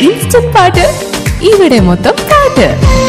Instant പാട്ട് ഇവിടെ മൊത്തം പാട്ട്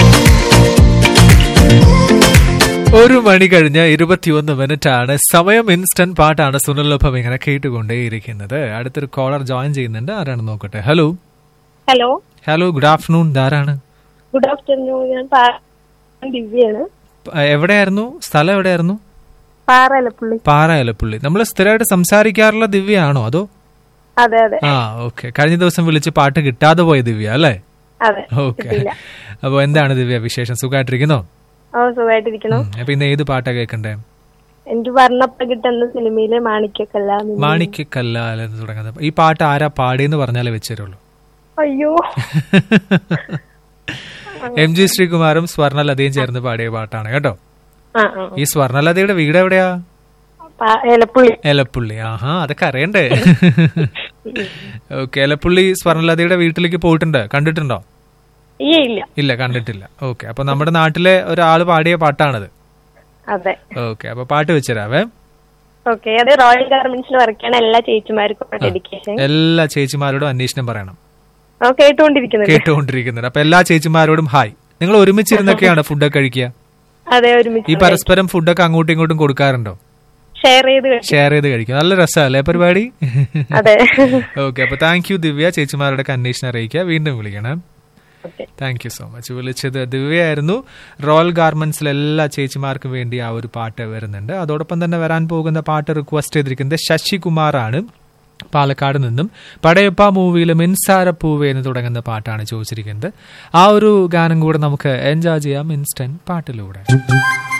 ഒരു മണി കഴിഞ്ഞ് ഇരുപത്തിയൊന്ന് മിനിറ്റ് ആണ് സമയം ഇൻസ്റ്റന്റ് പാട്ടാണ് സുനിലൊപ്പം ഇങ്ങനെ കേട്ടുകൊണ്ടേയിരിക്കുന്നത് അടുത്തൊരു കോളർ ജോയിൻ ചെയ്യുന്നുണ്ട് ആരാണ് നോക്കട്ടെ hello hello hello good afternoon ഇതാരാണ് ഗുഡ് ആഫ്റ്റർനൂൺ ഞാൻ പാ- ദിവ്യയാണ് പ- എവിടെയായിരുന്നു സ്ഥലം എവിടെയായിരുന്നു പാറലപ്പുള്ളി പാറ എലപ്പുള്ളി നമ്മൾ സ്ഥിരമായിട്ട് സംസാരിക്കാറുള്ള ദിവ്യയാണോ അതോ അതെ അതെ ആ ഓക്കെ കഴിഞ്ഞ ദിവസം വിളിച്ച് പാട്ട് കിട്ടാതെ പോയ ദിവ്യ അല്ലേ അതെ ഓക്കെ കിട്ടിയില്ല അപ്പൊ എന്താണ് ദിവ്യ വിശേഷം സുഖമായിട്ടിരിക്കുന്നോ ഓ സുഖമായിട്ടിരിക്കണു ഉം. അപ്പൊ ഇന്ന് ഏത് പാട്ടാ കേൾക്കണ്ടേ എനിക്ക് പറഞ്ഞപ്പ കിട്ടുന്ന സിനിമയിലെ മാണിക്കക്കല്ല മാണിക്യ കല്ലാലെന്ന് തുടങ്ങുന്നത് ഈ പാട്ട് ആരാ പാടിയെന്ന് പറഞ്ഞാലേ വെച്ചുതരുള്ളൂ അയ്യോ എം ജി ശ്രീകുമാറും സ്വർണലതയും ചേർന്ന് പാടിയ പാട്ടാണ് കേട്ടോ ആ ആ ഈ സ്വർണലതയുടെ വീട് എവിടെയാ പാ- ഏലപ്പുള്ളി എലപ്പുള്ളി ആഹാ അതൊക്കെ അറിയണ്ടേ ഓക്കെ എലപ്പുള്ളി സ്വർണലതയുടെ വീട്ടിലേക്ക് പോയിട്ടുണ്ട് കണ്ടിട്ടുണ്ടോ ഈ ഇല്ല ഇല്ല കണ്ടിട്ടില്ല ഓക്കെ അപ്പൊ നമ്മുടെ നാട്ടിലെ ഒരാള് പാടിയ പാട്ടാണത് അതെ ഓക്കെ അപ്പൊ പാട്ട് വെച്ചുതരാവേ ഓക്കെ അത് റോയൽ ഗാർമെന്റ്സിൽ വർക്ക് ചെയ്യണ എല്ലാ ചേച്ചിമാർക്കും ഡെഡിക്കേഷൻ എല്ലാ ചേച്ചിമാരോടും അന്വേഷണം പറയണം ഓ കേട്ടുകൊണ്ടിരിക്കുന്നത് കേട്ടുകൊണ്ടിരിക്കുന്നത് അപ്പൊ എല്ലാ ചേച്ചിമാരോടും ഹായ് നിങ്ങൾ ഒരുമിച്ചിരുന്നൊക്കെയാണ് ഫുഡൊക്കെ കഴിക്കുക അതെ ഈ ഒരുമിച്ച് പരസ്പരം ഫുഡൊക്കെ അങ്ങോട്ടും ഇങ്ങോട്ടും കൊടുക്കാറുണ്ടോ ഷെയർ ചെയ്ത് കഴിച്ചു. ഷെയർ ചെയ്ത് കഴിക്കും നല്ല രസമല്ലേ പരിപാടി അതെ ഓക്കെ അപ്പൊ താങ്ക് യു ദിവ്യ ചേച്ചിമാരുടെ അന്വേഷണം അറിയിക്കുക വീണ്ടും വിളിക്കണം okay thank you so much വിളിച്ചത് ദിവ്യയായിരുന്നു റോയൽ ഗാർമെന്റ്സിലെ എല്ലാ ചേച്ചിമാർക്കും വേണ്ടി ആ ഒരു പാട്ട് വരുന്നുണ്ട് അതോടൊപ്പം തന്നെ വരാൻ പോകുന്ന പാട്ട് റിക്വസ്റ്റ് ചെയ്തിരിക്കുന്നത് ശശികുമാറാണ് പാലക്കാട് നിന്നും പടയപ്പ മൂവിയിലെ മിൻസാരപ്പൂവേ എന്ന് തുടങ്ങുന്ന പാട്ടാണ് ചോദിച്ചിരിക്കുന്നത് ആ ഒരു ഗാനം കൂടെ നമുക്ക് എൻജോയ് ചെയ്യാം ഇൻസ്റ്റന്റ് പാട്ടിലൂടെ